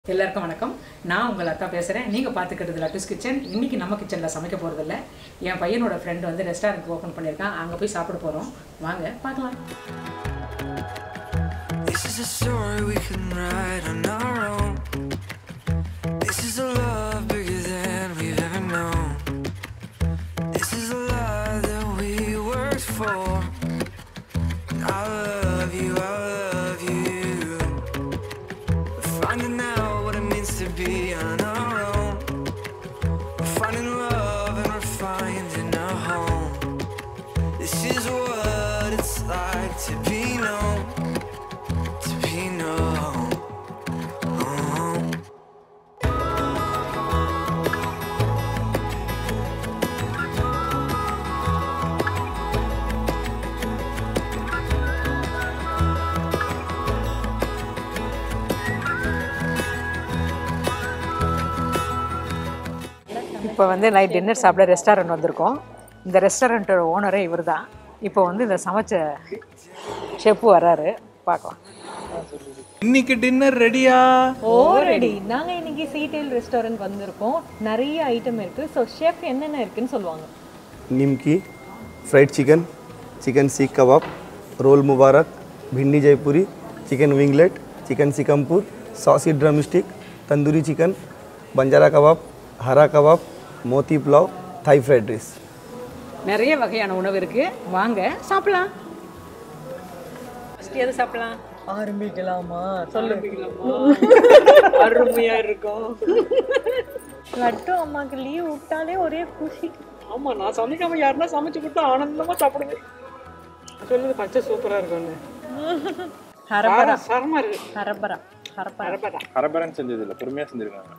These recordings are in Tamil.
எல்லாருக்கும் வணக்கம் நான் உங்கள் அக்கா பேசுகிறேன் நீங்கள் பார்த்துக்கிட்டது லட்டுஸ் கிச்சன் இன்னைக்கு நம்ம கிச்சனில் சமைக்க போகிறதில்ல என் பையனோட ஃப்ரெண்ட் வந்து ரெஸ்டாரண்ட் ஓப்பன் பண்ணியிருக்கான் அங்கே போய் சாப்பிட போகிறோம் வாங்க பார்க்கலாம் This is a story we can write on our own. This is a love bigger than we've ever known. This is a love that we worked for. I love you, I love you. We're finding out what it means to be on our own. We're finding love and we're finding a home. This is what it's like to be known to be known. Oh. இப்போ வந்து நைட் டின்னர் சாப்பிட ரெஸ்டாரண்ட் வந்திருக்கோம் இந்த ரெஸ்டாரண்ட்டோட ஓனரே இவர் தான் இப்போ வந்து இந்த சமைச்ச ஷெஃப் வர்றாரு பார்க்கலாம் இன்னைக்கு டின்னர் ரெடியா ஓ ரெடி நாங்க இன்னைக்கு சீடெயில் ரெஸ்டாரண்ட் வந்திருக்கோம் நிறைய ஐட்டம் இருக்கு ஸோ ஷெஃப் என்னென்ன இருக்குன்னு சொல்லுவாங்க निमकी फ्राइड चिकन चिकन सीख कबाब roll Mubarak bhindi Jaipuri chicken winglet chicken Sikampur saucy drumstick tandoori chicken Banjara kebab hara kebab मोती पुलाव थाई फ्राइड राइस நிறைய வகையான உணவு இருக்குது வாங்க சாப்பிடலாம் ஃபஸ்ட்டு எது சாப்பிடலாம் ஆரம்பிக்கலாமா சொல்லுங்க அருமையாக இருக்கும் லட்டு அம்மாக்கு லீவ் விட்டாலே ஒரே குஷி ஆமாம் நான் சமைக்காம யாருன்னா சமைச்சு கொடுத்தா ஆனந்தமாக சாப்பிடுவேன் சொல்லுது பச்சை சூப்பராக இருக்கும்னு ஹரபரா சரமா இருக்கு ஹரபரா ஹரபரா பரபரா அரபரன் செஞ்சது இல்ல பொறுமையா செஞ்சிருக்காங்க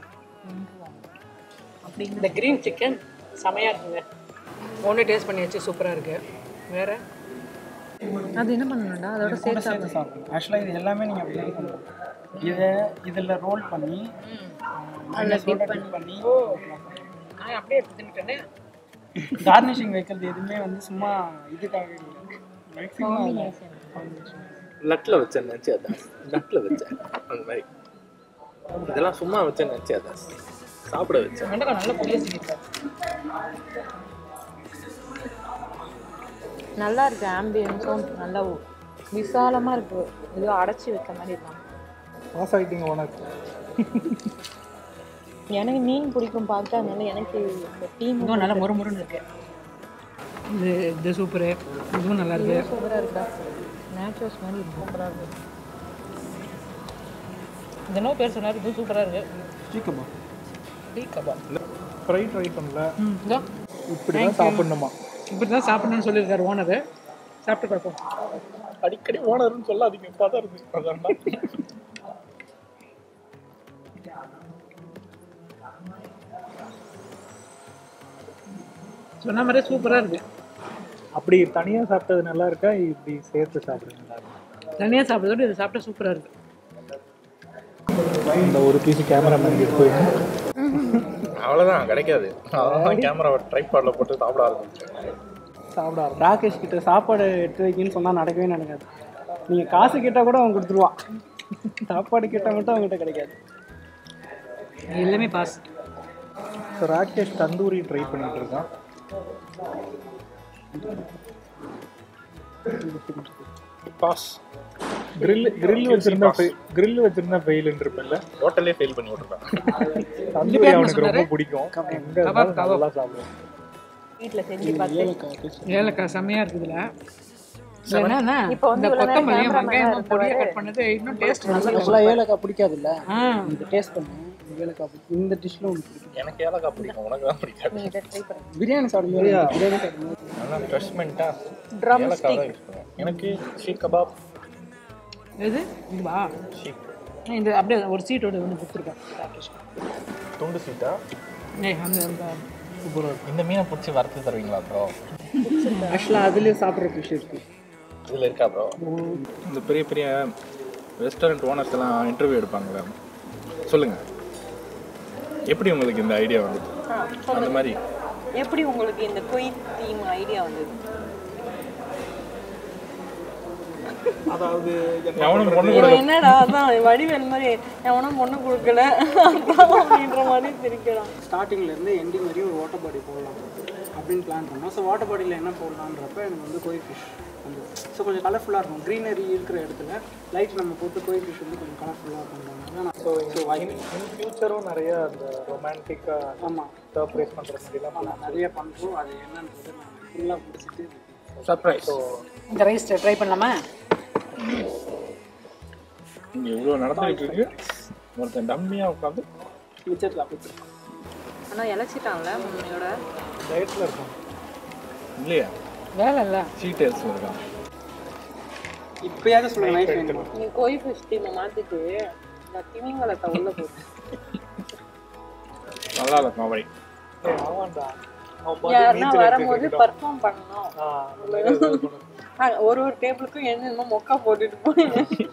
இந்த க்ரீன் சிக்கன் செமையாக இருக்குங்க ஒன்று டேஸ்ட் பண்ணியாச்சு சூப்பராக இருக்கு வேற அது என்ன பண்ணணும்டா அதோட சேர்த்து சேர்த்து சாப்பிடணும் ஆக்சுவலாக இது எல்லாமே நீங்கள் அப்படி பண்ணணும் இதை இதில் ரோல் பண்ணி மைனஸோட டிப் பண்ணி நான் அப்படியே எடுத்து தின்னுட்டேனே கார்னிஷிங் வைக்கிறது எதுவுமே வந்து சும்மா இதுக்காக மேக்ஸிமம் லட்ல வச்சேன் நினைச்சு அதான் லட்ல வச்சேன் அந்த மாதிரி இதெல்லாம் சும்மா வச்சேன் நினைச்சு அதான் சாப்பிட வச்சேன் வெண்டைக்காய் நல்லா புளிய சிக்கிட்டு நல்லா இருக்கு ஆம்பியன்ஸும் நல்லா விசாலமா இருக்கு ஏதோ அடைச்சி வைக்க மாதிரி இருக்காங்க பாஸ் ஆகிட்டீங்க உனக்கு எனக்கு மீன் பிடிக்கும் பார்த்தா அதனால எனக்கு இந்த டீம் இதுவும் நல்லா மொறு மொறுன்னு இருக்கு இது இது சூப்பரு இதுவும் நல்லா இருக்கு சூப்பராக இருக்கா நேச்சுரல்ஸ் மாதிரி இருக்கு சூப்பராக இருக்கு இது என்ன பேர் சொன்னார் இதுவும் சூப்பராக இருக்கு சீக்கிரமா டீ கபாப் ஃப்ரைட் ஐட்டம்ல ம் இதோ இப்படி தான் சாப்பிடணுமா இப்படி தான் சாப்பிடணும்னு சொல்லியிருக்காரு ஓனர் சாப்பிட்டு பார்ப்போம் அடிக்கடி ஓனர்னு சொல்லாதீங்க பதறது அதான் சொன்ன மாதிரியே சூப்பராக இருக்கு அப்படி தனியாக சாப்பிட்டது நல்லா இருக்கா இப்படி சேர்த்து சாப்பிடுறது நல்லா இருக்கா தனியாக சாப்பிட்றதோட இது சாப்பிட்டா சூப்பராக இருக்கு இந்த ஒரு பீஸ் கேமராமேன் போயிட்டு அவ்வளவுதான் கிடைக்காது அதான் கேமராவை ட்ரைபாட்ல போட்டு சாப்பிட ஆரம்பிச்சேன் சாப்பிடாரு ராகேஷ் கிட்ட சாப்பாடு எடுத்து வைக்கின்னு சொன்னால் நடக்கவே நடக்காது நீங்கள் காசு கேட்டால் கூட அவன் கொடுத்துருவான் சாப்பாடு கேட்டால் மட்டும் அவங்ககிட்ட கிடைக்காது எல்லாமே boss so Rakesh tandoori try பண்ணிட்டு இருக்கான் பாஸ் கிரில் கிரில் வச்சிருந்தா கிரில் வச்சிருந்தா ஃபெயிலுன்னு இருப்பேன்ல ஹோட்டலே ஃபெயில் பண்ணி விட்டுருக்கான் தந்தூரி அவனுக்கு ரொம்ப பிடிக்கும் எங்க கபாப், இருந்தாலும் நல்லா சாப்பிடுவான் வீட்டில் செஞ்சு பார்த்து ஏலக்காய் ஏலக்காய் செம்மையாக இருக்குதுல என்னன்னா இப்போ வந்து இந்த இவ்வளவு நேரம் கொத்தமல்லியும் cameraman வெங்காயமும் பொடியாக கட் பண்ணது இன்னும் டேஸ்ட் நல்லா ஆக்சுவலாக ஏலக்காய் பிடிக்காதுல்ல ஆ இது டேஸ்ட் பண்ணு இந்த ஏலக்காய் பிடிக்கும் இந்த டிஷ்ல ஒன்று பிடிக்கும் எனக்கு ஏலக்காய் பிடிக்கும் உனக்கு தான் பிடிக்காது நீ இதை ட்ரை பண்ணு பிரியாணி சாப்பிடும்போது பிரியாணி சாப்பிடும்போது நல்லா ஃப்ரெஷ்மெண்ட்டாக Drum ஏலக்காய் தான் யூஸ் பண்ணுவேன் எனக்கு ஷீக் கபாப் எது இதுவா ஷீக் இந்த அப்படியே ஒரு சீட்டோட வந்து கொடுத்துருக்கேன் துண்டு சீட்டா ஏய் அந்த அந்த இந்த மீனை பிடிச்சி வறுத்து தருவீங்களா ப்ரோ ஆக்சுவலாக அதுலேயே சாப்பிட்ற ஃபிஷ் இருக்கு இதில் இருக்கா ப்ரோ இந்த பெரிய பெரிய ரெஸ்டாரண்ட் ஓனர்ஸ் எல்லாம் இன்டர்வியூ எடுப்பாங்களே சொல்லுங்கள் எப்படி உங்களுக்கு இந்த ஐடியா வந்துச்சு அந்த மாதிரி எப்படி உங்களுக்கு இந்த பொய் தீம் ஐடியா வந்தது அதாவது என்ன எவனும் பொண்ணு இவன் கூட என்னடா அதான் வடிவேல் மாதிரி எவனும் பொண்ணு கொடுக்கல அப்படின்ற மாதிரி சிரிக்கிறான் ஸ்டார்டிங்ல இருந்து எண்டிங் வரையும் ஒரு வாட்டர் பாடி போடலாம் அப்படின்னு பிளான் பண்ணோம் ஸோ வாட்டர் பாடியில் என்ன போடலான்றப்ப எனக்கு வந்து கோய் ஃபிஷ் வந்து ஸோ கொஞ்சம் கலர்ஃபுல்லாக இருக்கும் க்ரீனரி இருக்கிற இடத்துல லைட் நம்ம போட்டு கோய் ஃபிஷ் வந்து கொஞ்சம் கலர்ஃபுல்லாக பண்ணுறாங்க நான் ஸோ இன் ஃபியூச்சரும் நிறைய அந்த ரொமான்டிக்காக ஆமாம் சர்ப்ரைஸ் பண்ணுற மாதிரிலாம் நான் நிறைய பண்ணுறோம் அது என்னன்றது நான் ஃபுல்லாக முடிச்சுட்டு சர்ப்ரைஸ் இந்த ரைஸ் ட்ரை பண்ணலாமா இங்கே இவ்வளோ நடந்துகிட்டு இருக்கு ஒருத்தன் டம்மியாக உட்காந்து மிச்சத்தில் அப்படி ஆனா இழைச்சிட்டான்ல முன்னையோட டயட்டில் இருக்கும் இல்லையா வேலை இல்லை டீட்டெயில்ஸ் இருக்கான் இப்போயாவது சொல்லுங்கள் நைட் வேணும் நீ கோய் ஃபிஷ் டீமை மாத்திட்டு இந்த திமிங்கலத்தை உள்ள போட்டு நல்லா இருக்கும் அவரை ஏய், ஆமாண்டா அவன் யாருன்னா வரும்போது பர்ஃபார்ம் பண்ணணும் ஆ, அந்த மாதிரி ஏதாவது பண்ணு. ஆ, ஒரு ஒரு டேபிளுக்கும் என்னென்னமோ மொக்கா போட்டுட்டு போய்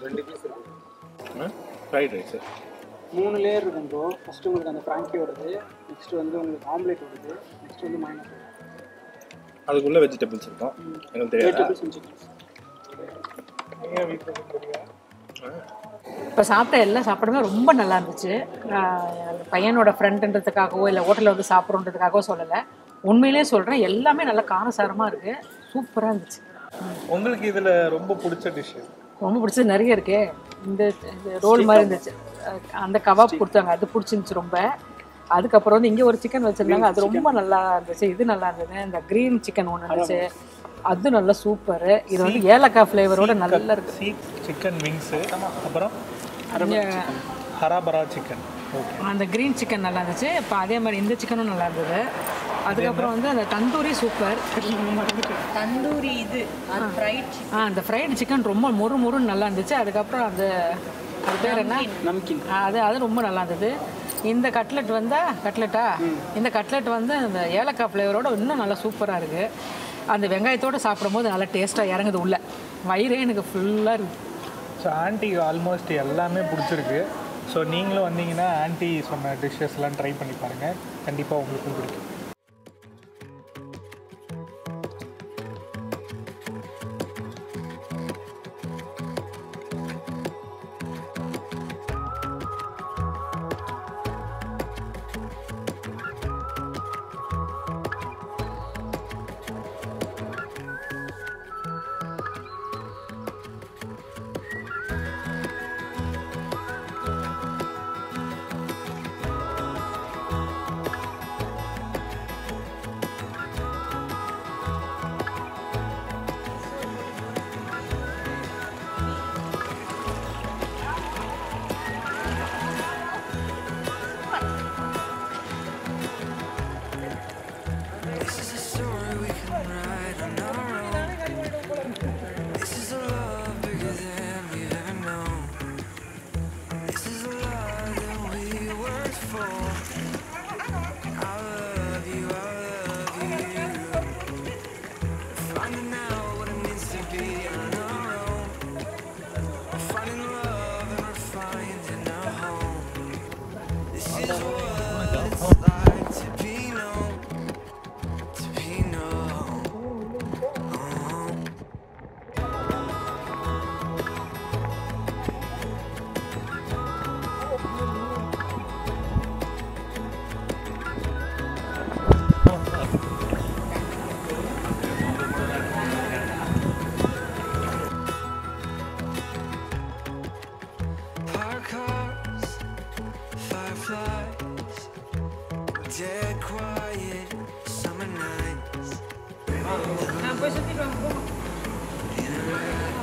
ஃப்ரைட் ரைஸு மூணு லேயர் இருக்கும் ப்ரோ ஃபஸ்ட்டு உங்களுக்கு அந்த ஃப்ராங்கி வருது நெக்ஸ்ட் வந்து உங்களுக்கு ஆம்லேட் வருது நெக்ஸ்ட் வந்து மைனஸ் அதுக்குள்ளே வெஜிடபிள்ஸ் இருக்கும் எனக்கு தெரியாது வெஜிடபிள்ஸ் அண்ட் சிக்கன்ஸ் நீங்க வீட்டில் பண்ணுறீங்க இப்போ சாப்பிட்ட எல்லா சாப்பாடுமே ரொம்ப நல்லா இருந்துச்சு நான் அந்த பையனோட ஃப்ரெண்டுன்றதுக்காகவோ இல்லை ஹோட்டலில் வந்து சாப்பிட்றோன்றதுக்காகவோ சொல்லலை உண்மையிலேயே சொல்கிறேன் எல்லாமே நல்லா காரசாரமாக இருக்குது சூப்பராக இருந்துச்சு உங்களுக்கு இதில் ரொம்ப பிடிச்ச டிஷ் ரொம்ப பிடிச்சது நிறைய இருக்கு இந்த ரோல் மாதிரி இருந்துச்சு அஹ் அந்த கபாப் கொடுத்தாங்க அது பிடிச்சிருந்துச்சு ரொம்ப அதுக்கப்புறம் வந்து இங்கே ஒரு சிக்கன் வச்சுருந்தாங்க அது ரொம்ப நல்லா இருந்துச்சு இது நல்லா இருந்தது இந்த க்ரீன் சிக்கன் ஒன்று இருந்துச்சு அது நல்லா சூப்பரு இது வந்து ஏலக்காய் ஃப்ளேவரோட நல்லா இருக்கு சீக் சிக்கன் விங்ஸு அப்புறம் இங்க ஹராபரா சிக்கன் ஓகே அந்த க்ரீன் சிக்கன் நல்லா இருந்துச்சு இப்போ அதே மாதிரி இந்த சிக்கனும் நல்லா இருந்தது அதுக்கப்புறம் வந்து அந்த தந்தூரி சூப்பர் தந்தூரி இது அது ஃப்ரைட் ஆ அந்த ஃப்ரைடு சிக்கன் ரொம்ப மொறு மொறுன்னு நல்லா இருந்துச்சு அதுக்கப்புறம் அந்த அது பேர் என்ன நம்கின் ஆ, அது அது ரொம்ப நல்லா இருந்தது இந்த கட்லெட் வந்தா கட்லெட்டா இந்த கட்லெட் வந்து அந்த ஏலக்காய் ஃப்ளேவரோட இன்னும் நல்லா சூப்பராக இருக்குது அந்த வெங்காயத்தோட சாப்பிடும்போது நல்லா டேஸ்ட்டாக இறங்குது உள்ள வயிறே எனக்கு ஃபுல்லாக இருக்குது ஸோ ஆன்ட்டி ஆல்மோஸ்ட் எல்லாமே பிடிச்சிருக்கு ஸோ நீங்களும் வந்தீங்கன்னா ஆன்ட்டி சொன்ன டிஷ்ஷஸ்லாம் ட்ரை பண்ணி பாருங்கள் கண்டிப்பாக உங்களுக்கும் பிடிக்கும் This is a story we can write on our own. This is a love bigger than we've ever known. This is a love that we worked for. I love you, I love you. Finding out what it means to be on our own. Finding love and we're finding our home. This is what it's like to be known to be known. Park cars, fireflies, dead quiet summer nights. In a red